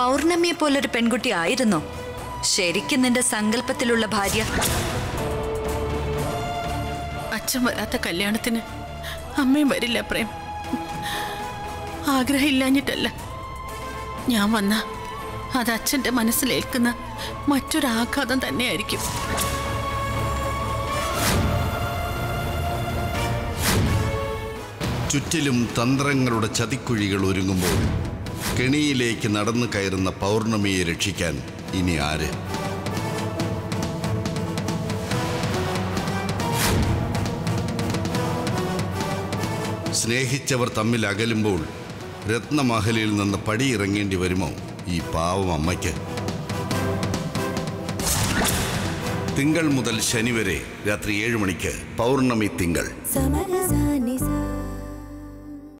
പൗർണമിയെ പോലൊരു പെൺകുട്ടി ആയിരുന്നോ ശരിക്കും നിന്റെ സങ്കല്പത്തിലുള്ള ഭാര്യ അച്ഛൻ വരാത്ത കല്യാണത്തിന് അമ്മയും വരില്ല പ്രേം ആഗ്രഹമില്ലാഞ്ഞിട്ടല്ല ഞാൻ വന്ന അത് അച്ഛൻ്റെ മനസ്സിലേൽക്കുന്ന മറ്റൊരാഘാതം തന്നെയായിരിക്കും ചുറ്റിലും തന്ത്രങ്ങളുടെ ചതിക്കുഴികൾ ഒരുങ്ങുമ്പോൾ കെണിയിലേക്ക് നടന്നു കയറുന്ന പൗർണമിയെ രക്ഷിക്കാൻ ഇനി ആര് സ്നേഹിച്ചവർ തമ്മിൽ അകലുമ്പോൾ രത്നമഹലിൽ നിന്ന് പടിയിറങ്ങേണ്ടി വരുമോ ഈ പാവം അമ്മയ്ക്ക് തിങ്കൾ മുതൽ ശനി വരെ രാത്രി ഏഴ് മണിക്ക് പൗർണമി തിങ്കൾ സമരസ